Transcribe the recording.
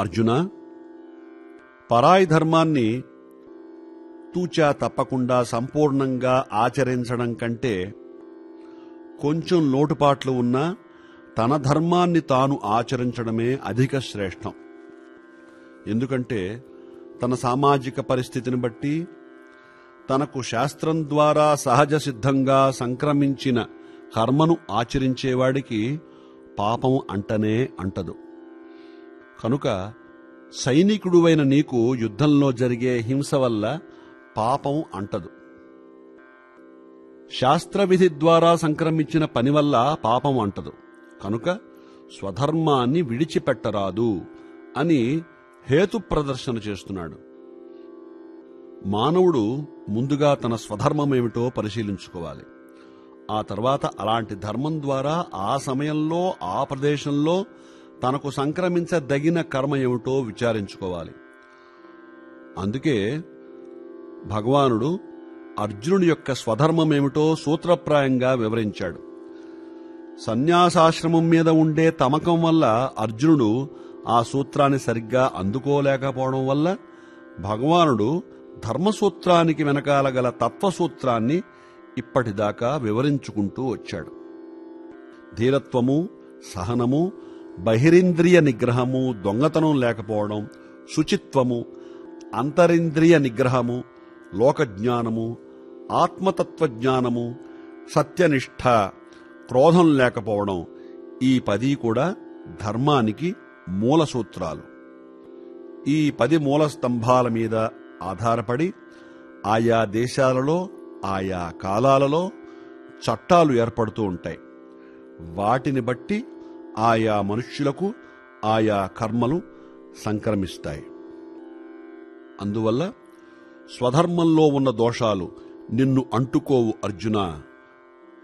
అర్జున పరాయి ధర్మాన్ని తూచా తప్పకుండా సంపూర్ణంగా ఆచరించడం కంటే కొంచెం లోటుపాట్లు ఉన్నా తన ధర్మాన్ని తాను ఆచరించడమే అధిక శ్రేష్టం ఎందుకంటే తన సామాజిక పరిస్థితిని బట్టి తనకు శాస్త్రం ద్వారా సహజ సిద్ధంగా సంక్రమించిన కర్మను ఆచరించేవాడికి పాపం అంటనే అంటదు కనుక సైనికుడువైన నీకు యుద్ధంలో జరిగే హింస వల్ల పాపం అంటదు శాస్త్రవిధి ద్వారా సంక్రమించిన పని వల్ల పాపం అంటదు కనుక స్వధర్మాన్ని విడిచిపెట్టరాదు అని హేతు ప్రదర్శన చేస్తున్నాడు మానవుడు ముందుగా తన స్వధర్మమేమిటో పరిశీలించుకోవాలి ఆ తర్వాత అలాంటి ధర్మం ద్వారా ఆ సమయంలో ఆ ప్రదేశంలో తనకు సంక్రమించదగిన కర్మ ఏమిటో విచారించుకోవాలి అందుకే భగవానుడు అర్జునుడి యొక్క స్వధర్మమేమిటో సూత్రప్రాయంగా వివరించాడు సన్యాసాశ్రమం మీద ఉండే తమకం వల్ల అర్జునుడు ఆ సూత్రాన్ని సరిగ్గా అందుకోలేకపోవడం వల్ల భగవానుడు ధర్మసూత్రానికి వెనకాల గల తత్వసూత్రాన్ని ఇప్పటిదాకా వివరించుకుంటూ వచ్చాడు ధీరత్వము సహనము బహిరింద్రియ నిగ్రహము దొంగతనం లేకపోవడం శుచిత్వము అంతరింద్రియ నిగ్రహము లోకజ్ఞానము ఆత్మతత్వజ్ఞానము సత్యనిష్ట క్రోధం లేకపోవడం ఈ పది కూడా ధర్మానికి మూల సూత్రాలు ఈ పది మూల స్తంభాల మీద ఆధారపడి ఆయా దేశాలలో ఆయా కాలాలలో చట్టాలు ఏర్పడుతూ ఉంటాయి వాటిని బట్టి ఆయా మనుష్యులకు ఆయా కర్మలు సంక్రమిస్తాయి అందువల్ల స్వధర్మంలో ఉన్న దోషాలు నిన్ను అంటుకోవు అర్జున